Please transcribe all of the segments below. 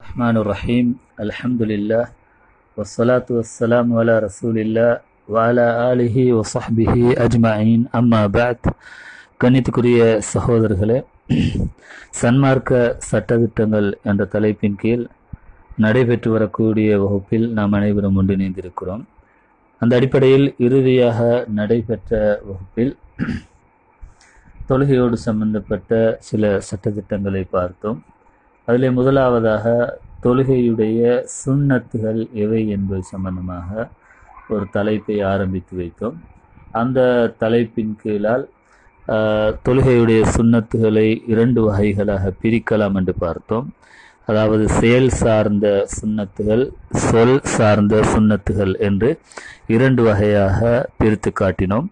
الرحمن الرحيم الحمد لله والصلاة والسلام على رسول الله وعلى آله وصحبه أجمعين أما بعد கண்ணியத்துக்குரிய சகோதரர்களே சன்மார்க்க சட்டத்திட்டங்கள் என்ற தலைப்பின் கீழ் நடைபெற்று வரக்கூடிய வகுப்பில் நாம் அனைவரும் ஒன்றிணைந்திருக்கிறோம் அந்த அடிப்படையில் இறுதியாக நடைபெற்ற வகுப்பில் தொழுகையோடு சம்பந்தப்பட்ட சில சட்டத்திட்டங்களை பார்த்தோம் அதில் முதலாவதாக தொழுகையுடைய சுண்ணத்துகள் எவை என்பது சம்பந்தமாக ஒரு தலைப்பை ஆரம்பித்து வைத்தோம் அந்த தலைப்பின் கீழால் ஆஹ், தொழுகையுடைய சுண்ணத்துகளை இரண்டு வகைகளாக பிரிக்கலாம் என்று பார்த்தோம் அதாவது செயல் சார்ந்த சுண்ணத்துகள் சொல் சார்ந்த சுண்ணத்துகள் என்று இரண்டு வகையாக பிரித்து காட்டினோம்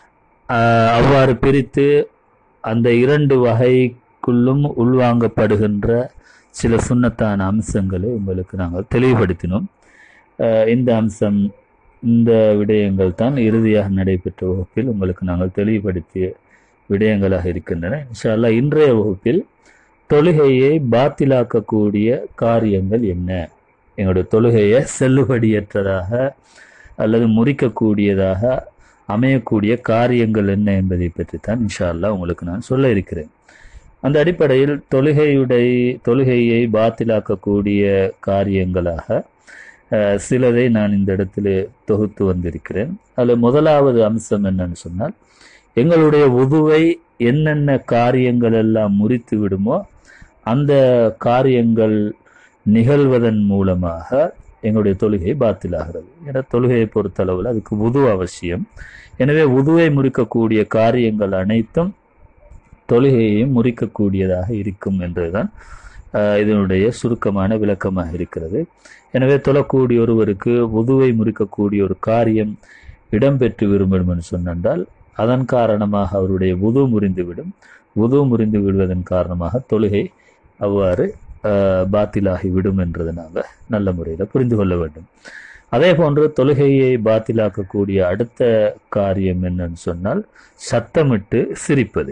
ஆஹ், அவ்வாறு பிரித்து அந்த இரண்டு வகைக்குள்ளும் உள்வாங்கப்படுகின்ற சில சுண்ணத்தான அம்சங்களை உங்களுக்கு நாங்கள் தெளிவுபடுத்தினோம் ஆஹ், இந்த அம்சம் இந்த விடயங்கள் தான் இறுதியாக நடைபெற்ற வகுப்பில் உங்களுக்கு நாங்கள் தெளிவுபடுத்திய விடயங்களாக இருக்கின்றன இன்ஷா அல்லாஹ் இன்றைய வகுப்பில் தொழுகையை பாத்திலாக்கக்கூடிய காரியங்கள் என்ன எங்களுடைய தொழுகையை செல்லுபடியற்றதாக அல்லது முறிக்கக்கூடியதாக அமையக்கூடிய காரியங்கள் என்ன என்பதை பற்றி தான் இன்ஷா அல்லாஹ் உங்களுக்கு நான் சொல்ல இருக்கிறேன் அந்த அடிப்படையில் தொழுகையுடைய தொழுகையை பாத்திலாக்கக்கூடிய காரியங்களாக அஹ், சிலதை நான் இந்த இடத்துல தொகுத்து வந்திருக்கிறேன் அதில் முதலாவது அம்சம் என்னன்னு சொன்னால் எங்களுடைய உதுவை என்னென்ன காரியங்கள் எல்லாம் முறித்து விடுமோ அந்த காரியங்கள் நிகழ்வதன் மூலமாக எங்களுடைய தொழுகை பாத்திலாகிறது ஏன்னா தொழுகையை பொறுத்தளவில் அதுக்கு உது அவசியம் எனவே உதுவை முறிக்கக்கூடிய காரியங்கள் அனைத்தும் தொழுகையையும் முறிக்கக்கூடியதாக இருக்கும் என்றுதான் ஆஹ், இதனுடைய சுருக்கமான விளக்கமாக இருக்கிறது எனவே தொழக்கூடிய ஒருவருக்கு உதுவை முறிக்கக்கூடிய ஒரு காரியம் இடம்பெற்று விரும்பும் என்று சொன்னால் அதன் காரணமாக அவருடைய உது முறிந்துவிடும் உது முறிந்து விடுவதன் காரணமாக தொழுகை அவ்வாறு ஆஹ், பாத்திலாகி விடும் என்றதை நாங்கள் நல்ல முறையில் புரிந்து கொள்ள வேண்டும் அதே போன்று தொழுகையை பாத்திலாக்கக்கூடிய அடுத்த காரியம் என்னன்னு சொன்னால் சத்தமிட்டு சிரிப்பது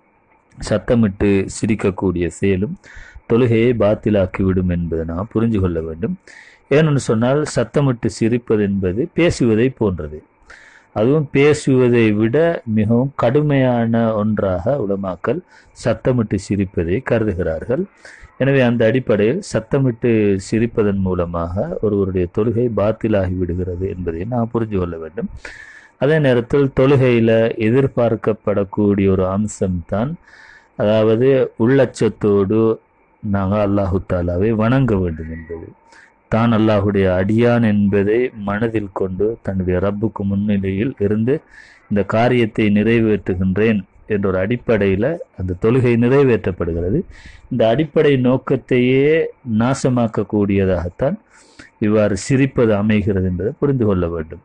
சத்தமிட்டு சிரிக்கக்கூடிய செயலும் தொழுகையை பாத்திலாக்கி விடும் என்பதை நாம் புரிந்து கொள்ள வேண்டும் ஏனென்று சொன்னால் சத்தமிட்டு சிரிப்பது என்பது பேசுவதை போன்றது அதுவும் பேசுவதை விட மிகவும் கடுமையான ஒன்றாக உலமாக்கல் சத்தமிட்டு சிரிப்பதை கருதுகிறார்கள் எனவே அந்த அடிப்படையில் சத்தமிட்டு சிரிப்பதன் மூலமாக ஒருவருடைய தொழுகை பாத்திலாகி விடுகிறது என்பதை நாம் புரிந்து கொள்ள வேண்டும் அதே நேரத்தில் தொழுகையில் எதிர்பார்க்கப்படக்கூடிய ஒரு அம்சம்தான் அதாவது உள்ளச்சத்தோடு நாங்கள் அல்லாஹு தாலாவை வணங்க வேண்டும் என்பது தான் அல்லாஹுடைய அடியான் என்பதை மனதில் கொண்டு தன்னுடைய ரப்புக்கு முன்னிலையில் இருந்து இந்த காரியத்தை நிறைவேற்றுகின்றேன் என்ற ஒரு அடிப்படையில் அந்த தொழுகை நிறைவேற்றப்படுகிறது இந்த அடிப்படை நோக்கத்தையே நாசமாக்கக்கூடியதாகத்தான் இவ்வாறு சிரிப்பது அமைகிறது என்பதை புரிந்து கொள்ள வேண்டும்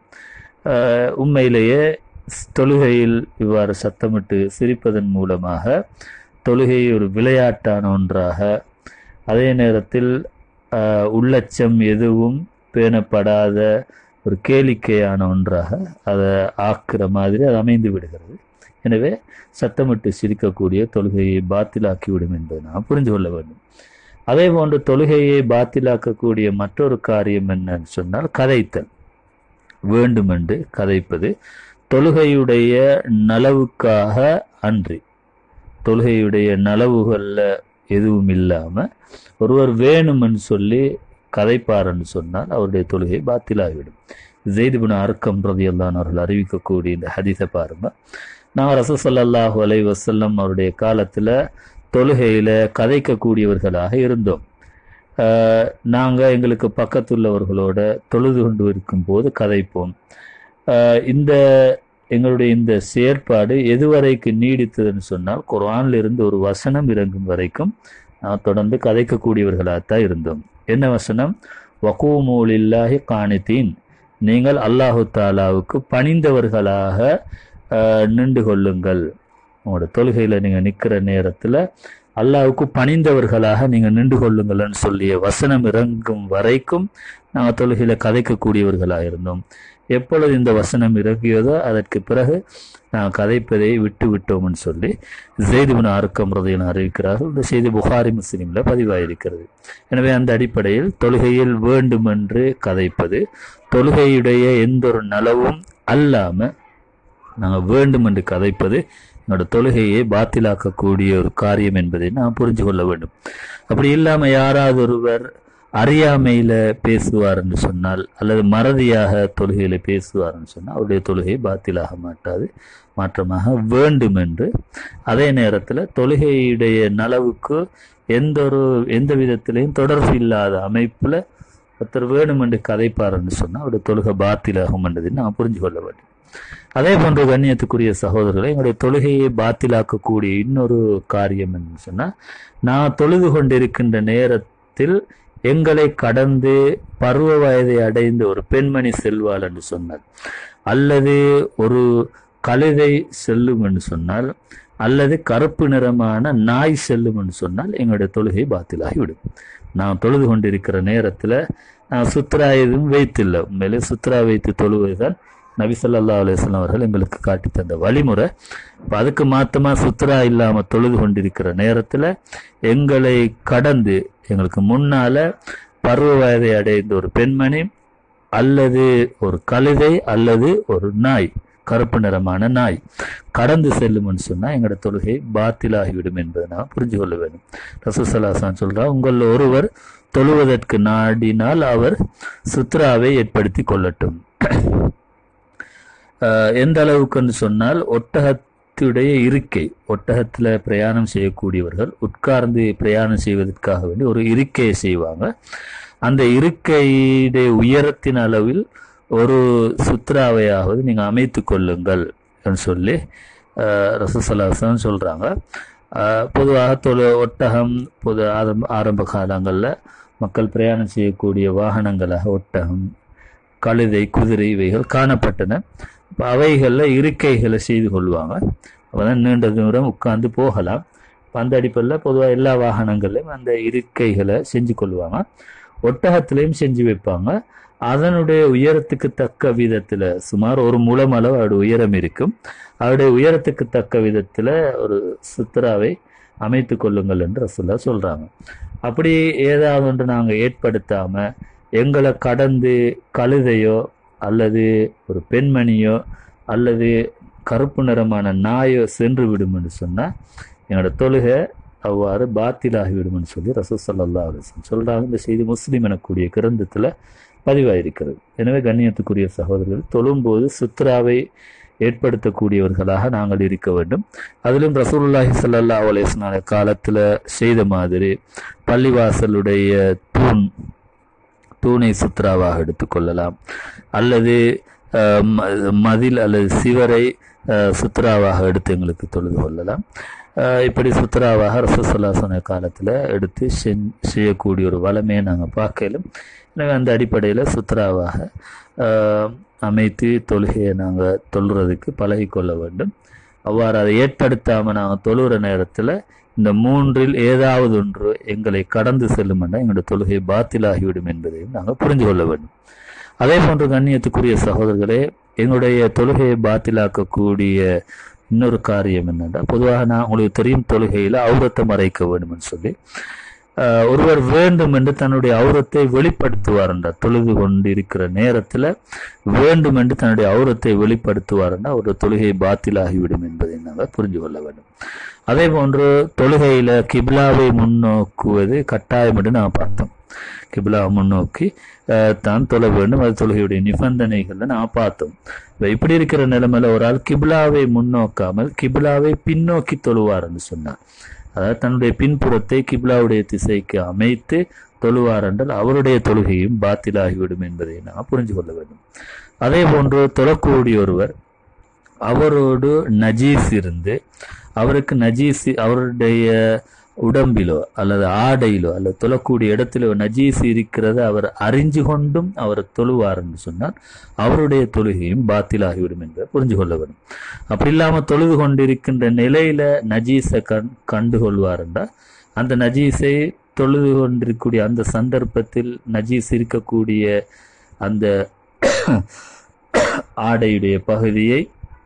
ஆஹ் உண்மையிலேயே ஸ்- தொழுகையில் இவ்வாறு சத்தமிட்டு சிரிப்பதன் மூலமாக தொழுகை ஒரு விளையாட்டான ஒன்றாக அதே நேரத்தில் ஆஹ், உள்ளச்சம் எதுவும் பேணப்படாத ஒரு கேளிக்கையான ஒன்றாக அதை ஆக்குற மாதிரி அது அமைந்து விடுகிறது எனவே சத்தமிட்டு சிரிக்கக்கூடிய தொழுகையை பாத்திலாக்கிவிடும் என்பதை நாம் புரிந்து கொள்ள வேண்டும் அதே போன்று தொழுகையை பாத்திலாக்கக்கூடிய மற்றொரு காரியம் என்னன்னு சொன்னால் கதைத்தல் வேண்டுமென்று கதைப்பது தொழுகையுடைய நலவுக்காக அன்றி தொழுகையுடைய நலவுகளில் எதுவும் இல்லாமல் ஒருவர் வேணுமென்னு சொல்லி கதைப்பாருன்னு சொன்னால் அவருடைய தொழுகை பாத்திலாகிவிடும் ஜெய்துபின் அர்க்கம் பிரதியல்லான் அவர்கள் அறிவிக்கக்கூடிய இந்த ஹதீஸை பாருங்க நாங்கள் ரசூசல்லாஹு அலை வசல்லம் அவருடைய காலத்தில் தொழுகையில் கதைக்கக்கூடியவர்களாக இருந்தோம் நாங்கள் எங்களுக்கு பக்கத்துள்ளவர்களோட தொழுது கொண்டு இருக்கும் போது கதைப்போம் ஆஹ் இந்த எங்களுடைய இந்த செயற்பாடு எதுவரைக்கு நீடித்ததுன்னு சொன்னால் குர்ஆன்ல இருந்து ஒரு வசனம் இறங்கும் வரைக்கும் நாம் தொடர்ந்து கதைக்கக்கூடியவர்களாகத்தான் இருந்தோம் என்ன வசனம் வகூமூலில்லாஹி காணித்தீன் நீங்கள் அல்லாஹு தாலாவுக்கு பணிந்தவர்களாக ஆஹ், நின்று கொள்ளுங்கள் உங்களோட தொழுகையில் நீங்கள் நிற்கிற நேரத்தில் அல்லாவுக்கு பணிந்தவர்களாக நீங்க நின்று கொள்ளுங்கள்னு சொல்லிய வசனம் இறங்கும் வரைக்கும் நாங்கள் தொழுகையில கதைக்கக்கூடியவர்களாக இருந்தோம் எப்பொழுது இந்த வசனம் இறங்கியதோ அதற்கு பிறகு நான் கதைப்பதை விட்டு விட்டோம்னு சொல்லி ஜெய்துபின் ஆர்க்கம் ரதையில் அறிவிக்கிறார்கள் இந்த செய்தி புகாரி முஸ்லீம்ல பதிவாயிருக்கிறது எனவே அந்த அடிப்படையில் தொழுகையில் வேண்டுமென்று கதைப்பது தொழுகையுடைய எந்த ஒரு நலவும் அல்லாம நாங்கள் வேண்டும் என்று கதைப்பது என்னோட தொழுகையை பாத்திலாக்கக்கூடிய ஒரு காரியம் என்பதை நாம் புரிஞ்சு கொள்ள வேண்டும் அப்படி இல்லாம யாராவது ஒருவர் அறியாமையில பேசுவார் என்று சொன்னால் அல்லது மறதியாக தொழுகையில பேசுவார் என்று சொன்னால் அவருடைய தொழுகை பாத்திலாக மாட்டாது மாற்றமாக வேண்டும் என்று அதே நேரத்தில் தொழுகையுடைய நலவுக்கு எந்த ஒரு எந்த விதத்திலையும் தொடர்பு இல்லாத அமைப்புல ஒருத்தர் வேணும் என்று கதைப்பார் என்று சொன்னால் அவருடைய தொழுகை பாத்திலாகும் என்பதை நாம் புரிஞ்சு கொள்ள வேண்டும் அதே போன்று கண்ணியத்துக்குரிய சகோதரர்களை எங்களுடைய தொழுகையை பாத்திலாக்கக்கூடிய இன்னொரு காரியம் என்று சொன்னால் நான் தொழுது கொண்டிருக்கின்ற நேரத்தில் எங்களை கடந்து பருவ வயதை அடைந்த ஒரு பெண்மணி செல்வாள் என்று சொன்னார் அல்லது ஒரு கழுதை செல்லும் என்று சொன்னால் அல்லது கருப்பு நிறமான நாய் செல்லும் என்று சொன்னால் எங்களுடைய தொழுகை பாத்திலாகிவிடும் நான் தொழுது கொண்டிருக்கிற நேரத்தில் நான் சுத்ரா எதுவும் வைத்தில்லை உண்மையிலே சுத்ரா வைத்து தொழுவதுதான் நபி ஸல்லல்லாஹு அலைஹி வஸல்லம் அவர்கள் எங்களுக்கு காட்டி தந்த வழிமுறை இப்போ அதுக்கு மாத்தமா சுத்ரா இல்லாம தொழுது கொண்டிருக்கிற நேரத்துல எங்களை கடந்து எங்களுக்கு முன்னால பருவ வயதை அடைந்த ஒரு பெண்மணி அல்லது ஒரு கழுதை அல்லது ஒரு நாய் கருப்பு நிறமான நாய் கடந்து செல்லும்னு சொன்னா எங்களோட தொழுகை பாத்திலாகிவிடும் என்பதை நாம் புரிஞ்சு கொள்ள வேண்டும் ரசூசலாசான் சொல்றா உங்கள் ஒருவர் தொழுவதற்கு நாடினால் அவர் சுத்ராவை ஏற்படுத்தி கொள்ளட்டும் அஹ் எந்த அளவுக்குன்னு சொன்னால் ஒட்டகத்துடைய இருக்கை ஒட்டகத்தில் பிரயாணம் செய்யக்கூடியவர்கள் உட்கார்ந்து பிரயாணம் செய்வதற்காக வேண்டி ஒரு இருக்கையை செய்வாங்க அந்த இருக்கையுடைய உயரத்தின் அளவில் ஒரு சுத்ராவையாவது நீங்கள் அமைத்து கொள்ளுங்கள் என்று சொல்லி ரசசலாசன் சொல்கிறாங்க பொதுவாக தொழு ஒட்டகம் பொது ஆரம்ப ஆரம்ப காலங்களில் மக்கள் பிரயாணம் செய்யக்கூடிய வாகனங்களாக ஒட்டகம் கழுதை குதிரை இவைகள் காணப்பட்டன அப்ப அவைகளில் இருக்கைகளை செய்து கொள்வாங்க அப்பதான் நீண்ட தூரம் உட்கார்ந்து போகலாம் அப்ப அந்த அடிப்படையில் பொதுவாக எல்லா வாகனங்கள்லையும் அந்த இருக்கைகளை செஞ்சு கொள்வாங்க ஒட்டகத்திலையும் செஞ்சு வைப்பாங்க அதனுடைய உயரத்துக்கு தக்க விதத்தில் சுமார் ஒரு முழம் அளவு அதோட உயரம் இருக்கும் அவருடைய உயரத்துக்கு தக்க விதத்தில் ஒரு சுத்ராவை அமைத்து கொள்ளுங்கள் என்று ரசுல்லா சொல்றாங்க அப்படி ஏதாவது ஒன்று நாங்கள் ஏற்படுத்தாம எங்களை கடந்து கழுதையோ அல்லது ஒரு பெண்மணியோ அல்லது கருப்பு நிறமான நாயோ சென்று விடும் என்று சொன்னால் என்னோட தொழுகை அவ்வாறு பாத்திலாகிவிடும் சொல்லி ரசூசல்லா அலிஸ்லம் சொல்றாங்க இந்த செய்தி முஸ்லீம் எனக்கூடிய கிரந்தத்தில் பதிவாயிருக்கிறது எனவே கண்ணியத்துக்குரிய சகோதரர்கள் தொழும்போது சுத்ராவை ஏற்படுத்தக்கூடியவர்களாக நாங்கள் இருக்க வேண்டும் அதிலும் ரசூலுல்லாஹி ஸல்லல்லாஹு அலைஹி வஸல்லம் காலத்தில் செய்த மாதிரி பள்ளிவாசலுடைய தூண் தூணை சுத்ராவாக எடுத்துக்கொள்ளலாம் அல்லது அஹ், ம- மதில் அல்லது சிவரை அஹ், சுத்ராவாக எடுத்து எங்களுக்கு தொழுது கொள்ளலாம் அஹ், இப்படி சுத்ராவாக ரசூசல்லாசன காலத்தில் எடுத்து செஞ்- செய்யக்கூடிய ஒரு வளமையை நாங்கள் பார்க்கலும் எனவே அந்த அடிப்படையில் சுத்ராவாக அஹ், அமைத்து தொழுகையை நாங்கள் தொழுறதுக்கு பழகிக்கொள்ள வேண்டும் அவ்வாறு அதை ஏற்படுத்தாமல் நாங்கள் தொழுகிற நேரத்தில் இந்த மூன்றில் ஏதாவது ஒன்று எங்களை கடந்து செல்லும் என்றால் எங்களுடைய தொழுகை பாத்திலாகிவிடும் என்பதையும் நாங்கள் புரிந்து கொள்ள வேண்டும் அதே போன்று கண்ணியத்துக்குரிய சகோதரர்களே எங்களுடைய தொழுகையை பாத்திலாக்கக்கூடிய இன்னொரு காரியம் என்னென்னா பொதுவாக நான் உங்களுக்கு தெரியும் தொழுகையில் அவுரத்தை மறைக்க வேண்டும்னு சொல்லி ஆஹ், ஒருவர் வேண்டும் என்று தன்னுடைய அவுரத்தை வெளிப்படுத்துவார் என்றார் தொழுது கொண்டு இருக்கிற நேரத்தில் வேண்டும் என்று தன்னுடைய அவுரத்தை வெளிப்படுத்துவார் என்றால் அவருடைய தொழுகை பாத்திலாகிவிடும் என்பதை நாங்கள் புரிந்து கொள்ள வேண்டும் அதே போன்று தொழுகையில கிப்லாவை முன்னோக்குவது கட்டாயம் என்று நாம் பார்த்தோம் கிப்லாவை முன்னோக்கி அஹ், தான் தொழ வேண்டும் அது தொழுகையுடைய நிபந்தனைகளை நாம் பார்த்தோம் இப்ப இப்படி இருக்கிற நிலைமையில ஒரு ஆள் கிப்லாவை முன்னோக்காமல் கிப்லாவை பின்னோக்கி தொழுவார் என்று சொன்னார் அதாவது தன்னுடைய பின்புறத்தை கிப்லாவுடைய திசைக்கு அமைத்து தொழுவார் என்றால் அவருடைய தொழுகையும் பாத்திலாகிவிடும் என்பதை நாம் புரிந்து கொள்ள வேண்டும் அதே போன்று தொழக்கூடிய ஒருவர் அவரோடு நஜீஸ் இருந்து அவருக்கு நஜீஸ் அவருடைய உடம்பிலோ அல்லது ஆடையிலோ அல்லது தொழக்கூடிய இடத்திலோ நஜீஸ் இருக்கிறது அவர் அறிஞ்சு கொண்டும் அவர் தொழுவார் என்று சொன்னால் அவருடைய தொழுகையும் பாத்திலாகிவிடும் என்பதை புரிஞ்சு கொள்ள வேண்டும் அப்படி இல்லாமல் தொழுது கொண்டிருக்கின்ற நிலையில நஜீஸை கண் கண்டு கொள்வார் என்றால் அந்த நஜீஸை தொழுது கொண்டிருக்கக்கூடிய அந்த சந்தர்ப்பத்தில் நஜீஸ் இருக்கக்கூடிய அந்த ஆடையுடைய பகுதியை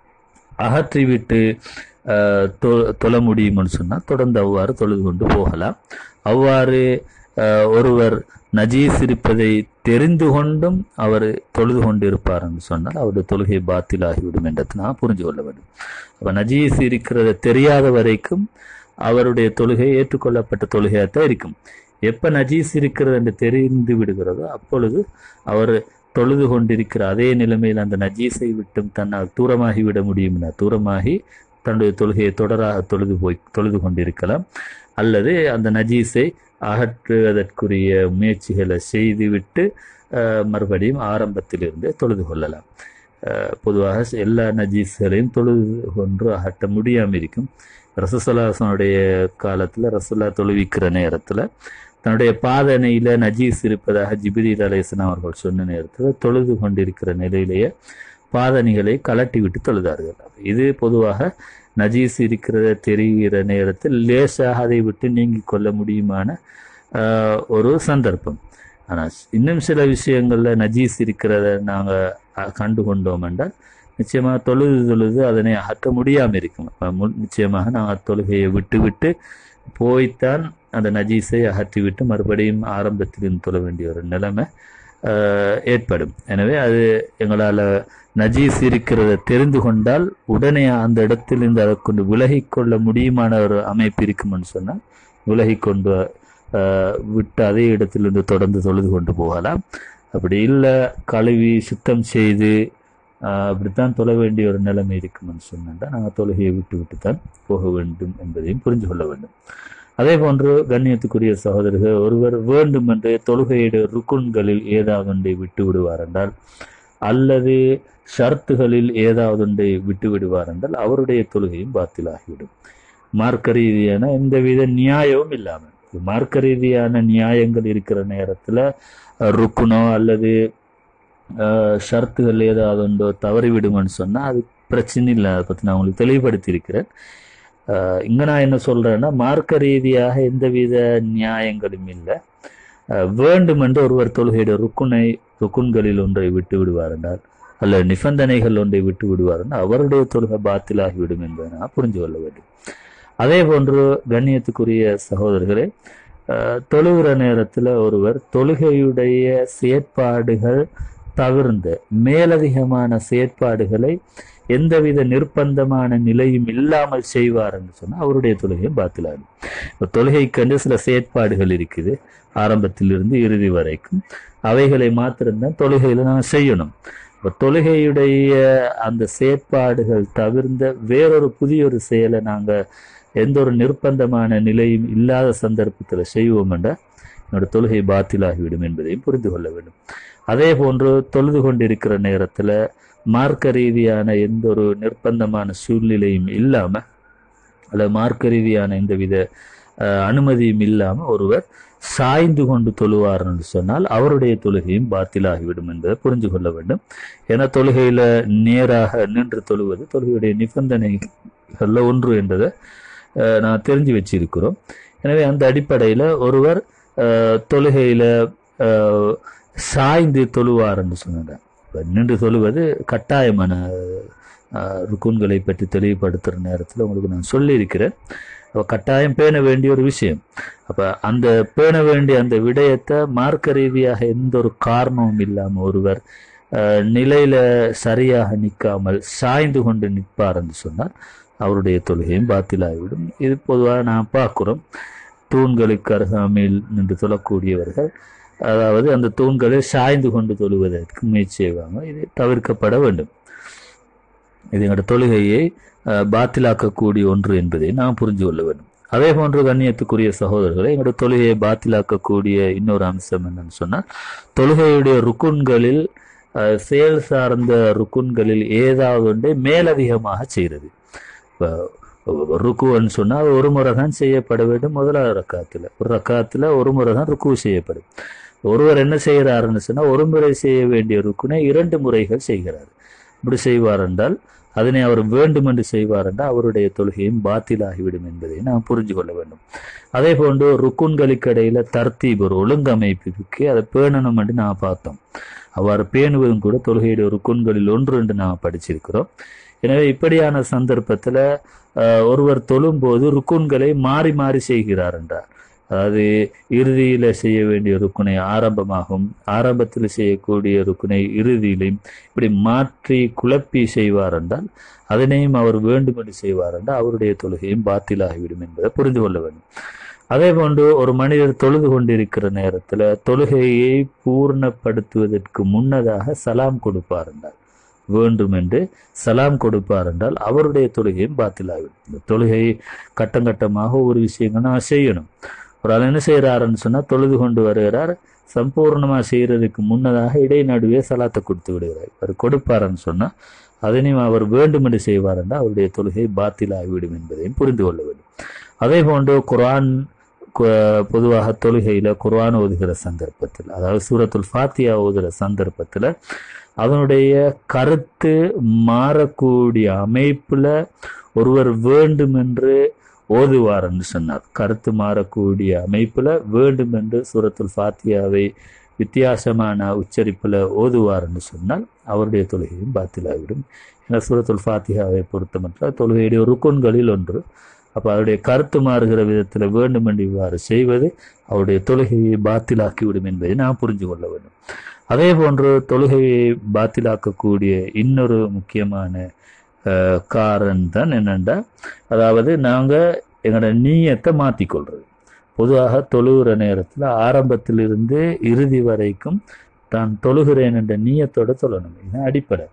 அகற்றிவிட்டு அஹ், தொ- தொழ முடியும்னு சொன்னால் தொடர்ந்து அவ்வாறு தொழுது கொண்டு போகலாம் அவ்வாறு அஹ், ஒருவர் நஜீஸ் இருப்பதை தெரிந்து கொண்டும் அவர் தொழுது கொண்டு இருப்பார் என்று சொன்னால் அவருடைய தொழுகை பாத்திலாகிவிடும் என்றதை நான் புரிஞ்சு கொள்ள வேண்டும் அப்ப நஜீஸ் இருக்கிறத தெரியாத வரைக்கும் அவருடைய தொழுகை ஏற்றுக்கொள்ளப்பட்ட தொழுகையாக தான் இருக்கும் எப்ப நஜீஸ் இருக்கிறது என்று தெரிந்து விடுகிறதோ அப்பொழுது அவர் தொழுது கொண்டிருக்கிற அதே நிலைமையில் அந்த நஜீஸை விட்டும் தன்னால் தூரமாகி விட முடியும் தூரமாகி தன்னுடைய தொழுகையை தொடராக தொழுது போய் தொழுது கொண்டிருக்கலாம் அல்லது அந்த நஜீஸை அகற்றுவதற்குரிய முயற்சிகளை செய்துவிட்டு அஹ், மறுபடியும் ஆரம்பத்திலிருந்தே தொழுது கொள்ளலாம் அஹ், பொதுவாக எல்லா நஜீஸ்களையும் தொழுது கொன்று அகற்ற முடியாமல் இருக்கும் ரசசலாசனுடைய காலத்தில் ரசுல்லா தொழுவிக்கிற நேரத்தில் தன்னுடைய பாதனையில நஜீஸ் இருப்பதாக ஜிபிரில் அலேசன் அவர்கள் சொன்ன நேரத்தில் தொழுது கொண்டிருக்கிற நிலையிலேயே பாதணிகளை கலட்டி விட்டு தொழுதார்கள் இது பொதுவாக நஜீஸ் இருக்கிறத தெரிகிற நேரத்தில் லேசாக அதை விட்டு நீங்கிக் கொள்ள முடியுமான ஆஹ், ஒரு சந்தர்ப்பம் ஆனால் இன்னும் சில விஷயங்கள்ல நஜீஸ் இருக்கிறத நாங்கள் கண்டு கொண்டோம் என்றால் நிச்சயமாக தொழுது தொழுது அதனை அகற்ற முடியாமல் இருக்கும் அப்ப மு- நிச்சயமாக நாங்கள் தொழுகையை விட்டு விட்டு போய்த்தான் அந்த நஜீஸை அகற்றிவிட்டு மறுபடியும் ஆரம்பத்திலிருந்து தொழ வேண்டிய ஒரு நிலைமை ஆஹ், ஏற்படும் எனவே அது எங்களால் நஜீஸ் இருக்கிறத தெரிந்து கொண்டால் உடனே அந்த இடத்திலிருந்து அதை கொண்டு விலகிக் கொள்ள முடியுமான ஒரு அமைப்பு இருக்கும்னு சொன்னால் விலகிக் கொண்டு ஆஹ், விட்டு அதே இடத்திலிருந்து தொடர்ந்து தொழுது கொண்டு போகலாம் அப்படி இல்லை கழுவி சுத்தம் செய்து ஆஹ், அப்படித்தான் தொழ வேண்டிய ஒரு நிலைமை இருக்கும்னு சொன்னா நாங்கள் தொழுகையை விட்டு விட்டு தான் போக வேண்டும் என்பதையும் புரிந்து கொள்ள வேண்டும் அதே போன்று கண்ணியத்துக்குரிய சகோதரர்கள் ஒருவர் வேண்டுமென்றே தொழுகையுடைய ருக்குன்களில் ஏதாவது ஒன்றை விட்டு விடுவார் என்றால் அல்லது ஷர்த்துகளில் ஏதாவது ஒன்றை விட்டு விடுவார் என்றால் அவருடைய தொழுகையும் பாத்திலாகிவிடும் மார்க்க ரீதியான எந்தவித நியாயமும் இல்லாமல் மார்க்க ரீதியான நியாயங்கள் இருக்கிற நேரத்தில் ருக்குனோ அல்லது அஹ், ஷர்த்துகள் ஏதாவது ஒன்றோ தவறிவிடுமென்னு சொன்னால் அது பிரச்சனை இல்லை அதை பற்றி நான் உங்களுக்கு தெளிவுபடுத்தி இருக்கிறேன் இங்கே நான் என்ன சொல்கிறேன்னா மார்க்க ரீதியாக எந்தவித நியாயங்களும் இல்லை அஹ், வேண்டுமென்று ஒருவர் தொழுகையுடைய ருக்குனை ருக்குன்களில் ஒன்றை விட்டு விடுவார் என்றால் அல்ல நிபந்தனைகள் ஒன்றை விட்டு விடுவார் என்றால் அவருடைய தொழுகை பாத்திலாகிவிடும் என்பதை நான் புரிஞ்சு கொள்ள வேண்டும் அதே போன்று கண்ணியத்துக்குரிய சகோதரர்களே அஹ், தொழுகிற நேரத்தில் ஒருவர் தொழுகையுடைய செயற்பாடுகள் தவிர்ந்த மேலதிகமான செயற்பாடுகளை எந்தவித நிர்பந்தமான நிலையும் இல்லாமல் செய்வார் என்று சொன்னால் அவருடைய தொழுகையும் பாத்திலாகும் இப்போ தொழுகைக்கென்று சில செயற்பாடுகள் இருக்குது ஆரம்பத்திலிருந்து இறுதி வரைக்கும் அவைகளை மாத்திரம்தான் தொழுகையில நாம் செய்யணும் இப்போ தொழுகையுடைய அந்த செயற்பாடுகள் தவிர்ந்த வேறொரு புதிய ஒரு செயலை நாங்கள் எந்த ஒரு நிர்பந்தமான நிலையும் இல்லாத சந்தர்ப்பத்தில் செய்வோம் என்றால் என்னோட தொழுகை பாத்திலாகிவிடும் என்பதையும் புரிந்து கொள்ள வேண்டும் அதே போன்று தொழுது கொண்டிருக்கிற நேரத்தில் மார்க்க ரீதியான எந்த ஒரு நிர்பந்தமான சூழ்நிலையும் இல்லாமல் அல்லது மார்க்க ரீதியான எந்தவித அஹ், அனுமதியும் இல்லாமல் ஒருவர் சாய்ந்து கொண்டு தொழுவார் என்று சொன்னால் அவருடைய தொழுகையும் பாத்திலாகிவிடும் என்பதை புரிந்து கொள்ள வேண்டும் ஏன்னா தொழுகையில நேராக நின்று தொழுவது தொழுகையுடைய நிபந்தனைகள்ல ஒன்று என்பதை அஹ், நான் தெரிஞ்சு வச்சிருக்கிறோம் எனவே அந்த அடிப்படையில் ஒருவர் அஹ், தொழுகையில அஹ், சாய்ந்து தொழுவார் என்று சொன்னாங்க இப்ப நின்று தொழுவது கட்டாயமான அஹ், ருக்குன்களை பற்றி தெளிவுபடுத்துகிற நேரத்தில் உங்களுக்கு நான் சொல்லியிருக்கிறேன் அப்ப கட்டாயம் பேண வேண்டிய ஒரு விஷயம் அப்ப அந்த பேண வேண்டிய அந்த விடயத்தை மார்க்க ரீதியாக எந்த ஒரு காரணமும் இல்லாமல் ஒருவர் அஹ், நிலையில சரியாக நிற்காமல் சாய்ந்து கொண்டு நிற்பார் என்று சொன்னால் அவருடைய தொழுகையும் பாத்திலாகிவிடும் இது பொதுவாக நாம் பார்க்கிறோம் தூண்களுக்கு அருகாமையில் நின்று தொழக்கூடியவர்கள் அதாவது அந்த தூண்களில் சாய்ந்து கொண்டு தொழுவதற்கு முயற்சி செய்வாங்க இது தவிர்க்கப்பட வேண்டும் இது எங்களோட தொழுகையை அஹ், பாத்திலாக்கக்கூடிய ஒன்று என்பதை நாம் புரிஞ்சு கொள்ள வேண்டும் அதே போன்று கண்ணியத்துக்குரிய சகோதரர்களை எங்களோட தொழுகையை பாத்திலாக்கக்கூடிய இன்னொரு அம்சம் என்னன்னு சொன்னால் தொழுகையுடைய ருக்குன்களில் அஹ், செயல் சார்ந்த ருக்குன்களில் ஏதாவது ஒன்றை மேலதிகமாக செய்கிறது இப்போ ருக்குன்னு சொன்னால் ஒரு முறை தான் செய்யப்பட வேண்டும் முதலாவது ரக்காத்தில் ஒரு ரக்காத்தில் ஒரு முறை தான் ருக்கு செய்யப்படும் ஒருவர் என்ன செய்கிறாருன்னு சொன்னால் ஒரு முறை செய்ய வேண்டிய ருக்குனை இரண்டு முறைகள் செய்கிறார் இப்படி செய்வார் என்றால் அதனை அவர் வேண்டும் என்று செய்வார் என்றால் அவருடைய தொழுகையும் பாத்திலாகிவிடும் என்பதை நாம் புரிஞ்சு கொள்ள வேண்டும் அதே போன்று ருக்குன்களுக்கு இடையில தர்த்தீப் ஒரு ஒழுங்கமைப்புக்கு அதை பேணணும் என்று நான் பார்த்தோம் அவ்வாறு பேணுவதும் கூட தொழுகையுடைய ருக்குன்களில் ஒன்று என்று நாம் படிச்சிருக்கிறோம் எனவே இப்படியான சந்தர்ப்பத்தில் ஒருவர் தொழும்போது ருக்குன்களை மாறி மாறி செய்கிறார் என்றார் அதாவது இறுதியில் செய்ய வேண்டிய ருக்குனை ஆரம்பமாகும் ஆரம்பத்தில் செய்யக்கூடிய ருக்குனை இறுதியிலையும் இப்படி மாற்றி குழப்பி செய்வார் என்றால் அதனையும் அவர் வேண்டும் என்று செய்வார் என்றால் அவருடைய தொழுகையும் பாத்திலாகிவிடும் என்பதை புரிந்து கொள்ள வேண்டும் அதே போன்று ஒரு மனிதர் தொழுது கொண்டிருக்கிற நேரத்தில் தொழுகையை பூர்ணப்படுத்துவதற்கு முன்னதாக சலாம் கொடுப்பார் என்றால் வேண்டும் என்று சலாம் கொடுப்பார் என்றால் அவருடைய தொழுகையும் பாத்திலாகிவிடும் இந்த தொழுகை கட்டம் கட்டமாக ஒரு விஷயங்கள் நான் செய்யணும் ஒரு ஆள் என்ன செய்கிறாருன்னு சொன்னால் தொழுது கொண்டு வருகிறார் சம்பூர்ணமாக செய்கிறதுக்கு முன்னதாக இடைநடுவே சலாத்தை கொடுத்து விடுகிறார் அவர் கொடுப்பாருன்னு சொன்னால் அதனையும் அவர் வேண்டும் என்று செய்வார் என்றால் அவருடைய தொழுகை பாத்திலாகிவிடும் என்பதையும் புரிந்து கொள்ள வேண்டும் அதே போன்று குரான் பொதுவாக தொழுகையில் குர்ஆன் ஓதுகிற சந்தர்ப்பத்தில் அதாவது சூரத்துல் ஃபாத்தியா ஓதுகிற சந்தர்ப்பத்தில் அதனுடைய கருத்து மாறக்கூடிய அமைப்பில் ஒருவர் வேண்டும் என்று ஓதுவார் என்று சொன்னார் கருத்து மாறக்கூடிய அமைப்பில் வேண்டும் என்று சூரத்துல் ஃபாத்தியாவை வித்தியாசமான உச்சரிப்பில் ஓதுவார் என்று சொன்னால் அவருடைய தொழுகையும் பாத்திலாகிவிடும் ஏன்னா சூரத்துல் ஃபாத்தியாவை பொறுத்தமட்டில் தொழுகையுடைய ருக்குன்களில் ஒன்று அப்போ அவருடைய கருத்து மாறுகிற விதத்தில் வேண்டும் என்று இவ்வாறு செய்வது அவருடைய தொழுகையை பாத்திலாக்கிவிடும் என்பதை நாம் புரிஞ்சு கொள்ள வேண்டும் அதே போன்று தொழுகையை பாத்திலாக்கக்கூடிய இன்னொரு முக்கியமான காரணம் தான் என்னென்னா அதாவது நாங்கள் எங்களோட நீயத்தை மாற்றிக்கொள்றது பொதுவாக தொழுகிற நேரத்தில் ஆரம்பத்திலிருந்து இறுதி வரைக்கும் தான் தொழுகிறேன் என்ற நீயத்தோட தொழணும் இதுதான் அடிப்படை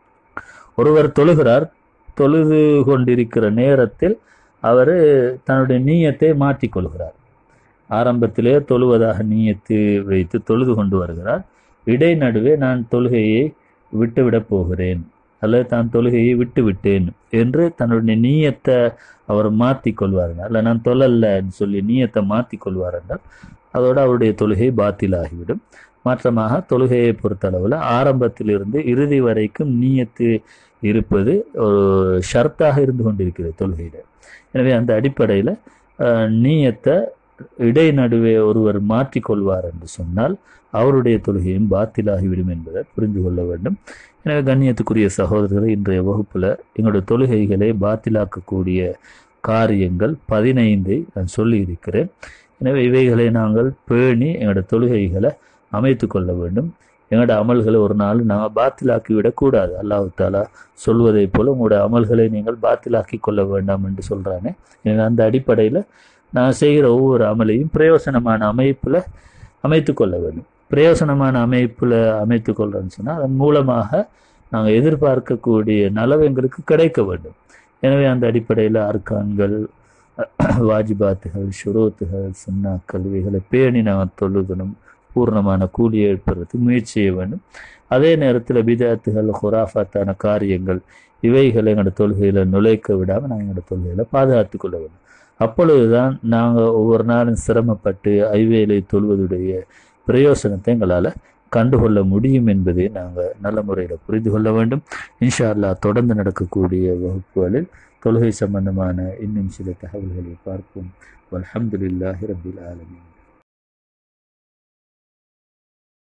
ஒருவர் தொழுகிறார் தொழுது கொண்டிருக்கிற நேரத்தில் அவர் தன்னுடைய நீயத்தை மாற்றிக்கொள்கிறார் ஆரம்பத்திலே தொழுவதாக நீயத்து வைத்து தொழுது கொண்டு வருகிறார் இடைநடுவே நான் தொழுகையை விட்டுவிடப் போகிறேன் அல்லது தான் தொழுகையை விட்டு விட்டேன் என்று தன்னுடைய நீயத்தை அவர் மாற்றி கொள்வார் அல்ல நான் தொழல்லன்னு சொல்லி நீயத்தை மாற்றி கொள்வார் என்றால் அதோடு அவருடைய தொழுகை பாத்திலாகிவிடும் மாற்றமாக தொழுகையை பொறுத்தளவில் ஆரம்பத்திலிருந்து இறுதி வரைக்கும் நீயத்து இருப்பது ஒரு ஷர்த்தாக இருந்து கொண்டிருக்கிறது தொழுகையில் எனவே அந்த அடிப்படையில் நீயத்தை இடைநடுவே ஒருவர் மாற்றிக்கொள்வார் என்று சொன்னால் அவருடைய தொழுகையும் பாத்திலாகிவிடும் என்பதை புரிந்து கொள்ள வேண்டும் எனவே கண்ணியத்துக்குரிய சகோதரர்களை இன்றைய வகுப்பில் எங்களுடைய தொழுகைகளை பாத்திலாக்கக்கூடிய காரியங்கள் பதினைந்தை நான் சொல்லி இருக்கிறேன் எனவே இவைகளை நாங்கள் பேணி எங்களோட தொழுகைகளை அமைத்து கொள்ள வேண்டும் எங்களோட அமல்களை ஒரு நாள் நாங்கள் பாத்திலாக்கி விடக்கூடாது அல்லாஹு தாலா சொல்வதை போல உங்களோட அமல்களை நீங்கள் பாத்திலாக்கி கொள்ள வேண்டாம் என்று சொல்கிறானே எனவே அந்த அடிப்படையில் நான் செய்கிற ஒவ்வொரு அமலையும் பிரயோசனமான அமைப்பில் அமைத்து கொள்ள வேண்டும் பிரயோசனமான அமைப்பில் அமைத்து கொள்றோன்னு சொன்னால் அதன் மூலமாக நாங்கள் எதிர்பார்க்கக்கூடிய நலவு எங்களுக்கு கிடைக்க வேண்டும் எனவே அந்த அடிப்படையில் அர்க்கான்கள் வாஜிபாத்துகள் ஷுரோத்துகள் சுண்ணாக்கள் இவைகளை பேணி நாங்கள் தொழுகணும் பூர்ணமான கூலியை ஏற்படுறதுக்கு முயற்சி செய்ய வேண்டும் அதே நேரத்தில் பிதாத்துகள் ஹுராஃபாத்தான காரியங்கள் இவைகளை எங்களோட தொழுகையில் நுழைக்க விடாமல் நாங்கள் எங்களோட தொழுகையில் பாதுகாத்து கொள்ள வேண்டும் அப்பொழுதுதான் நாங்கள் ஒவ்வொரு நாளும் சிரமப்பட்டு ஐவேலை தொழுவதுடைய பிரயோசனத்தை எங்களால் கண்டுகொள்ள முடியும் என்பதை நாங்கள் நல்ல முறையில் புரிந்து கொள்ள வேண்டும் இன்ஷா அல்லா தொடர்ந்து நடக்கக்கூடிய வகுப்புகளில் தொழுகை சம்பந்தமான இன்னும் சில தகவல்களை பார்ப்போம் அலமதுல்லாஹி ரபில் ஆலமின்